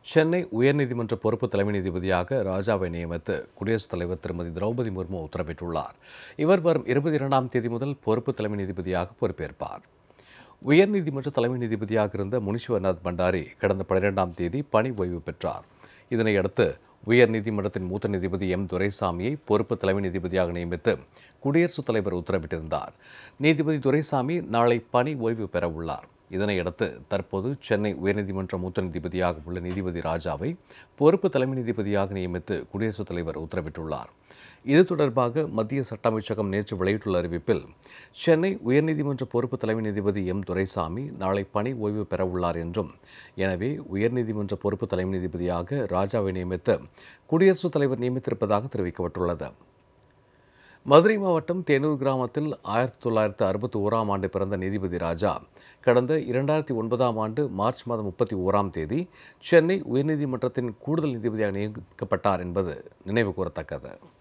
சென்னை உயர்நீதிமன்ற பொறுப்பு தலைமை நீதிபதியாக ராஜாவை நியமித்து குடியரசுத் தலைவர் திருமதி திரௌபதி முர்மு உத்தரவிட்டுள்ளார் இவர் வரும் இருபத்தி இரண்டாம் தேதி முதல் பொறுப்பு தலைமை நீதிபதியாக பொறுப்பேற்பார் உயர்நீதிமன்ற தலைமை நீதிபதியாக இருந்த முனிஷ்வர்நாத் பண்டாரி கடந்த பன்னிரெண்டாம் தேதி பணி ஓய்வு பெற்றார் இதனையடுத்து உயர்நீதிமன்றத்தின் மூத்த நீதிபதி எம் துரைசாமியை பொறுப்பு தலைமை நீதிபதியாக நியமித்து குடியரசுத் தலைவர் உத்தரவிட்டிருந்தார் நீதிபதி துரைசாமி நாளை பணி ஓய்வு பெற உள்ளார் இதனையடுத்து தற்போது சென்னை உயர்நீதிமன்ற மூத்த நீதிபதியாக உள்ள நீதிபதி ராஜாவை பொறுப்பு தலைமை நீதிபதியாக நியமித்து குடியரசுத் தலைவர் உத்தரவிட்டுள்ளார் இது தொடர்பாக மத்திய சட்ட அமைச்சகம் நேற்று வெளியிட்டுள்ள அறிவிப்பில் சென்னை உயர்நீதிமன்ற பொறுப்பு தலைமை நீதிபதி எம் துரைசாமி நாளை பணி ஓய்வு பெற உள்ளார் என்றும் எனவே உயர்நீதிமன்ற பொறுப்பு தலைமை நீதிபதியாக ராஜாவை நியமித்து குடியரசுத் தலைவர் நியமித்திருப்பதாக தெரிவிக்கப்பட்டுள்ளது மதுரை மாவட்டம் தேனூர் கிராமத்தில் ஆயிரத்தி தொள்ளாயிரத்து அறுபத்தி ஓராம் ஆண்டு பிறந்த நீதிபதி ராஜா கடந்த இரண்டாயிரத்தி ஒன்பதாம் ஆண்டு மார்ச் மாதம் முப்பத்தி ஓராம் தேதி சென்னை உயர்நீதிமன்றத்தின் கூடுதல் நீதிபதியாக நியமிக்கப்பட்டார் என்பது நினைவு கூறத்தக்கது